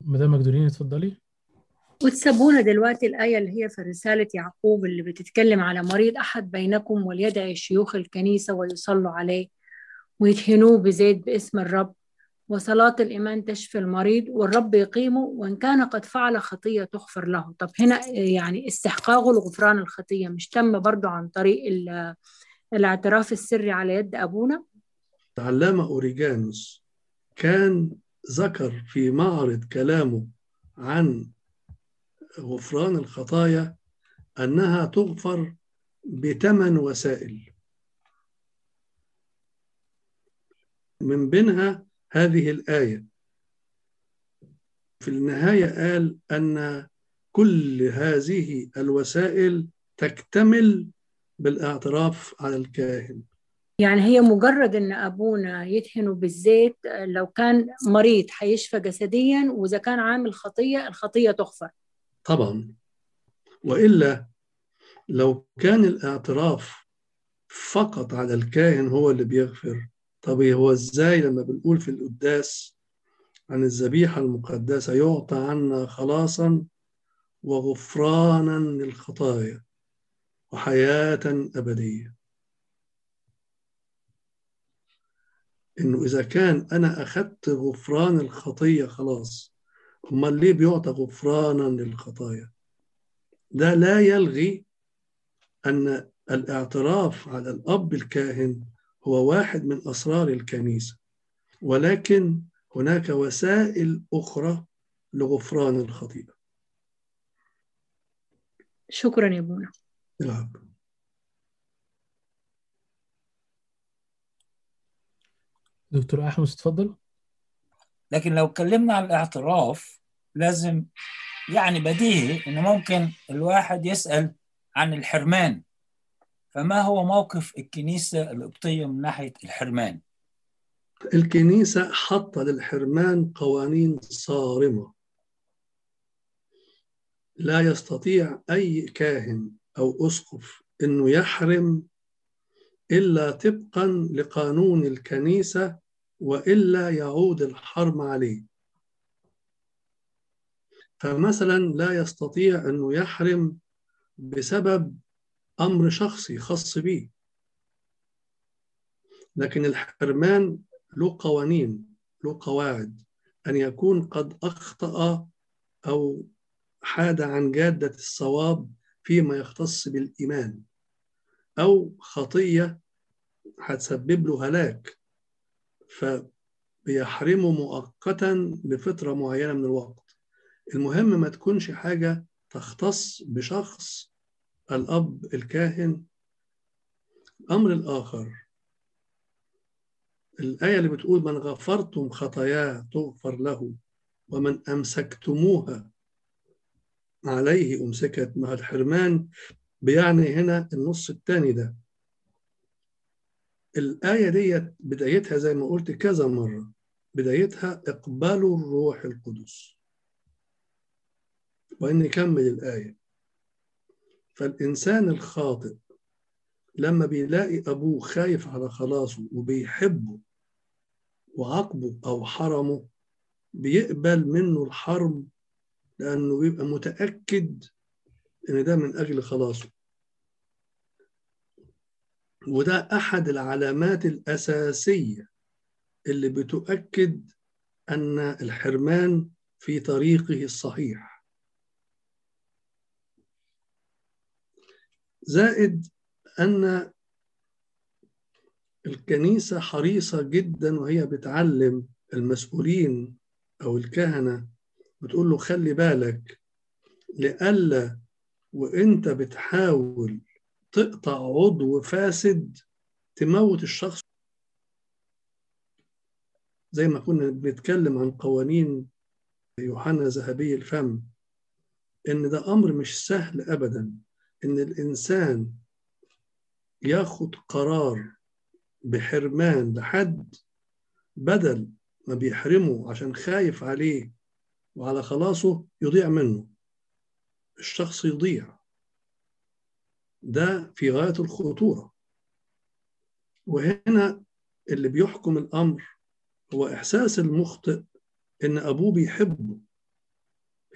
مدام مجدولين اتفضلي وتسبونا دلوقتي الآية اللي هي في رسالة يعقوب اللي بتتكلم على مريض أحد بينكم وليدعي شيوخ الكنيسة ويصلوا عليه ويدهنوه بزيت باسم الرب وصلاة الإيمان تشفي المريض والرب يقيمه وإن كان قد فعل خطية تغفر له طب هنا يعني استحقاقه لغفران الخطية مش تم برضو عن طريق الاعتراف السري على يد أبونا علامة أوريجانوس كان ذكر في معرض كلامه عن غفران الخطايا أنها تغفر بثمن وسائل من بينها هذه الآية في النهاية قال أن كل هذه الوسائل تكتمل بالاعتراف على الكاهن يعني هي مجرد ان ابونا يدهنه بالزيت لو كان مريض هيشفى جسديا واذا كان عامل خطيه الخطيه تغفر طبعا والا لو كان الاعتراف فقط على الكاهن هو اللي بيغفر طب هو ازاي لما بنقول في القداس عن الذبيحه المقدسه يعطى عنا خلاصا وغفرانا للخطايا وحياه ابديه انه اذا كان انا اخذت غفران الخطيه خلاص امال ليه بيعطى غفرانا للخطايا ده لا يلغي ان الاعتراف على الاب الكاهن هو واحد من اسرار الكنيسه ولكن هناك وسائل اخرى لغفران الخطيئه شكرا يا ابونا العب. دكتور احمد اتفضل لكن لو اتكلمنا عن الاعتراف لازم يعني بديهي انه ممكن الواحد يسال عن الحرمان فما هو موقف الكنيسه القبطيه من ناحيه الحرمان الكنيسه حاطه للحرمان قوانين صارمه لا يستطيع اي كاهن او اسقف انه يحرم الا طبقا لقانون الكنيسه والا يعود الحرم عليه فمثلا لا يستطيع انه يحرم بسبب امر شخصي خاص به لكن الحرمان له قوانين له قواعد ان يكون قد اخطا او حاد عن جاده الصواب فيما يختص بالايمان او خطيه هتسبب له هلاك فبيحرمه مؤقتا لفتره معينه من الوقت المهم ما تكونش حاجه تختص بشخص الاب الكاهن الامر الاخر الايه اللي بتقول من غفرتم خطاياه تغفر له ومن امسكتموها عليه امسكت مع الحرمان بيعني هنا النص الثاني ده الآية دي بدايتها زي ما قلت كذا مرة بدايتها اقبلوا الروح القدس وإن نكمل الآية فالإنسان الخاطئ لما بيلاقي أبوه خايف على خلاصه وبيحبه وعاقبه أو حرمه بيقبل منه الحرم لأنه بيبقى متأكد إن ده من أجل خلاصه وده أحد العلامات الأساسية اللي بتؤكد أن الحرمان في طريقه الصحيح زائد أن الكنيسة حريصة جدا وهي بتعلم المسؤولين أو الكهنة بتقول له خلي بالك لألا وإنت بتحاول تقطع عضو فاسد تموت الشخص زي ما كنا بنتكلم عن قوانين يوحنا ذهبي الفم ان ده امر مش سهل ابدا ان الانسان ياخد قرار بحرمان لحد بدل ما بيحرمه عشان خايف عليه وعلى خلاصه يضيع منه الشخص يضيع ده في غاية الخطورة وهنا اللي بيحكم الأمر هو إحساس المخطئ إن أبوه بيحبه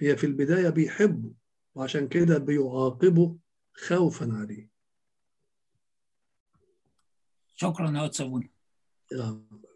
هي في البداية بيحبه وعشان كده بيعاقبه خوفا عليه شكرا يا أستاذ سابونا آه.